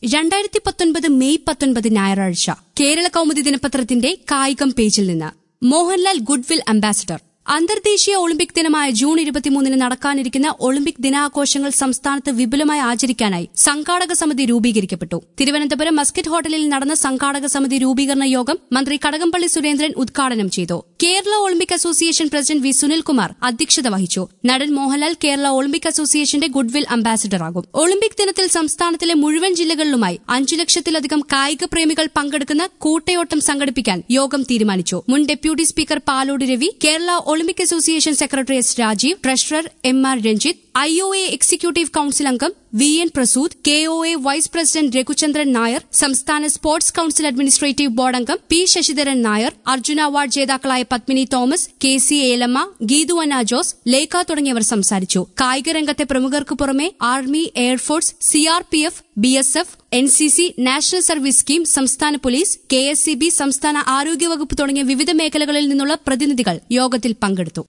രണ്ടായിരത്തി പത്തൊൻപത് മെയ് പത്തൊൻപത് ഞായറാഴ്ച കേരള കൗമുദി ദിനപത്രത്തിന്റെ കായികം പേജിൽ നിന്ന് മോഹൻലാൽ ഗുഡ്വിൽ അംബാസിഡർ അന്തർദേശീയ ഒളിമ്പിക് ദിനമായ ജൂൺ ഇരുപത്തിമൂന്നിന് നടക്കാനിരിക്കുന്ന ഒളിമ്പിക് ദിനാഘോഷങ്ങൾ സംസ്ഥാനത്ത് വിപുലമായി ആചരിക്കാനായി സംഘാടക സമിതി രൂപീകരിക്കപ്പെട്ടു തിരുവനന്തപുരം മസ്കറ്റ് ഹോട്ടലിൽ നടന്ന സംഘാടക സമിതി രൂപീകരണ യോഗം മന്ത്രി കടകംപള്ളി സുരേന്ദ്രൻ ഉദ്ഘാടനം ചെയ്തു Kerala Olympic association president V Sunilkumar അധ്യക്ഷത വഹിച്ചു നടൻ മോഹൻലാൽ കേരള ഒളിമ്പിക് അസോസിയേഷന്റെ ഗുഡ്വിൽ അംബാസിഡറാകും ഒളിമ്പിക് ദിനത്തിൽ സംസ്ഥാനത്തിലെ മുഴുവൻ ജില്ലകളിലുമായി അഞ്ചു ലക്ഷത്തിലധികം കായിക പ്രേമികൾ പങ്കെടുക്കുന്ന കൂട്ടയോട്ടം സംഘടിപ്പിക്കാൻ യോഗം തീരുമാനിച്ചു മുൻ deputy speaker Palode Ravi Kerala Olympic association secretary S Rajeev treasurer M R Ranjith I O A executive council അംഗം V N Prasood K O A vice president Raghuchandran Nair സംസ്ഥാന സ്പോർട്സ് കൌൺസിൽ അഡ്മിനിസ്ട്രേറ്റീവ് ബോർഡ് അംഗം പി ശശിധരൻ നായർ അർജുന അവാർഡ് ജേതാക്കളായ പത്മിനി തോമസ് കെ സി ഏലമ്മ ഗീതു അന്ന ജോസ് ലേഖ തുടങ്ങിയവർ സംസാരിച്ചു കായിക രംഗത്തെ പ്രമുഖർക്ക് പുറമെ army air force CRPF BSF N C C national service scheme സംസ്ഥാന police K S C B സംസ്ഥാന ആരോഗ്യവകുപ്പ് തുടങ്ങിയ വിവിധ മേഖലകളിൽ നിന്നുള്ള പ്രതിനിധികൾ യോഗത്തിൽ പങ്കെടുത്തു